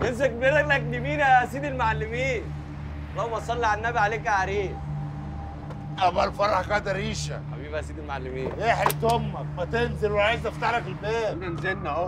امسك برجلك اليمين يا سيدي المعلمين اللهم صل على النبي عليك يا عريس ابقى الفرح كده ريشه حبيبي يا سيدي المعلمين احرق امك ما تنزل وعايز افتح لك الباب نزلنا اهو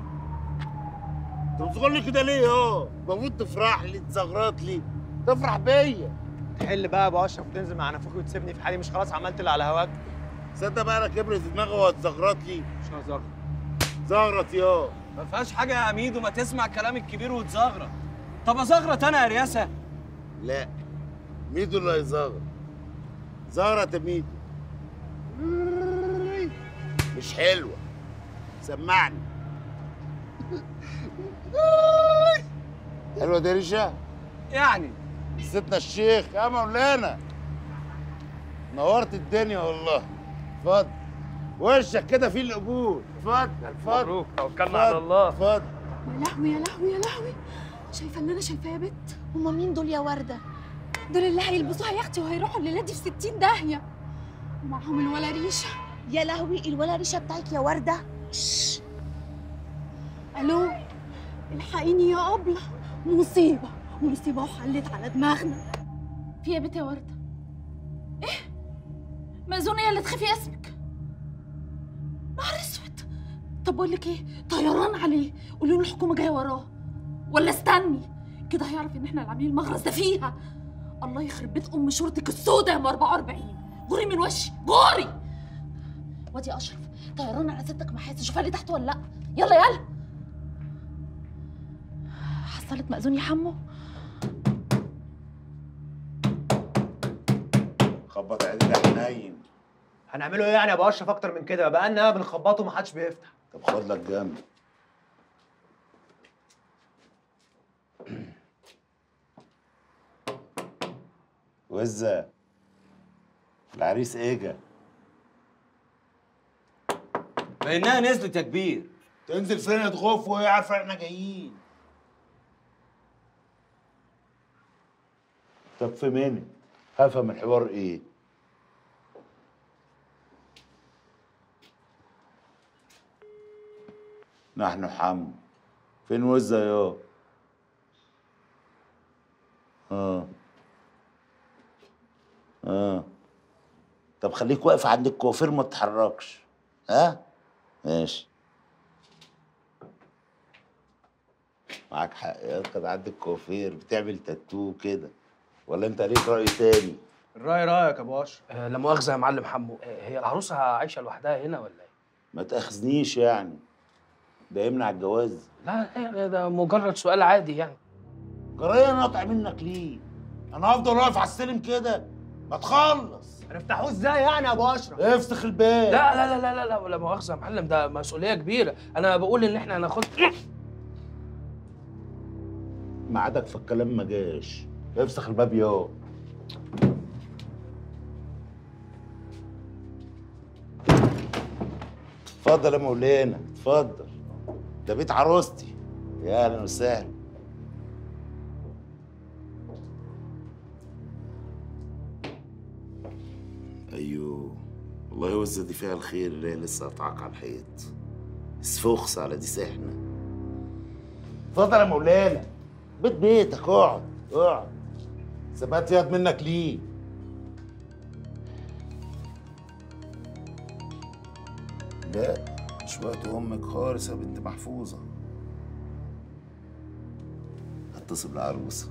انت بتقول لي كده ليه اهو المفروض تفرح لي تزغرط لي تفرح بيا تحل بقى يا ابو اشرف وتنزل مع نفوخي وتسيبني في حالي مش خلاص عملت اللي على هواك تصدق بقى انا كبرت دماغي وهتزغرط لي مش هزار زغرط يا ما فيهاش حاجه يا ميدو ما تسمع كلام الكبير وتزغرط طب ازغرط انا يا رياسه لا ميدو اللي هيزغرط زغرط يا ميدو مش حلوه سمعني حلوه دي ريشه يعني سيدنا الشيخ يا مولانا نورت الدنيا والله اتفضل وشك كده فيه القبول اتفضل اتفضل مبروك توكلنا على الله اتفضل يا لهوي يا لهوي يا لهوي شايفه اللي انا شايفاه يا بت هما مين دول يا ورده دول اللي هيلبسوها يا اختي وهيروحوا الليله دي في 60 داهيه ومعاهم الولا ريشه يا لهوي الولا ريشه بتاعك يا ورده الو الحقيني يا ابله مصيبه مصيبه وحلت على دماغنا في يا بت يا ورده ايه مأذونة هي اللي تخفي اسمك نهار اسود طب بقول لك ايه طيران عليه قولي له الحكومه جايه وراه ولا استني كده هيعرف ان احنا اللي عاملين المغرز ده فيها الله يخرب بيت ام شرطك السودة يا ام 44 غوري من وشي غوري وادي يا اشرف طيران على ستك محاسن شوفها لي تحت ولا لا يلا يلا حصلت مأذون يا حمو خبط عادي ده حنين هنعمله ايه يعني يا ابو اشرف اكتر من كده بقى لنا بنخبطه ومحدش بيفتح طب خد لك جنب وزة العريس اجا بانها نزلت يا كبير تنزل فين يا تغف وهي عارفه احنا جايين طب في منت هفهم الحوار ايه نحن حم فين وزة يا اه اه طب خليك واقف عند الكوافير ما تتحركش ها ماشي معاك حق يا كده عند الكوافير بتعمل تاتو كده ولا انت ليك رأي تاني الراي رايك يا ابو اشرف آه لا مؤاخذه يا معلم حمو آه هي العروسه عايشه لوحدها هنا ولا ايه ما تاخذنيش يعني ده يمنع الجواز لا يعني ده مجرد سؤال عادي يعني جرايه انا اقطع منك ليه انا هفضل واقف على السلم كده ما تخلص هنفتحوه ازاي يعني يا ابو اشرف افسخ الباب لا لا لا لا لا لا ولا مؤاخذه يا معلم ده مسؤوليه كبيره انا بقول ان احنا هناخد ميعادك في الكلام ما جاش افسخ الباب يا اتفضل يا مولانا اتفضل ده بيت عروستي يا اهلا وسهلا ايوه والله وزة دي فيها الخير اللي هي لسه قطعك على الحيط اسفخس على دي سحنه اتفضل يا مولانا بيت بيتك اقعد اقعد ثبات يد منك ليه لا مش وقت امك خالص يا بنت محفوظه اتصل بالعروسه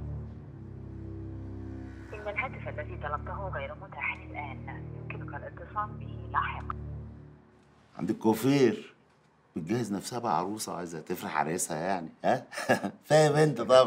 إن الهاتف الذي طلبته غير متاح الآن يمكنك الاتصال به لاحقا عند الكوفير بتجهز نفسها بقى عروسه وعايزه تفرح عريسها يعني ها فاهم انت طبعا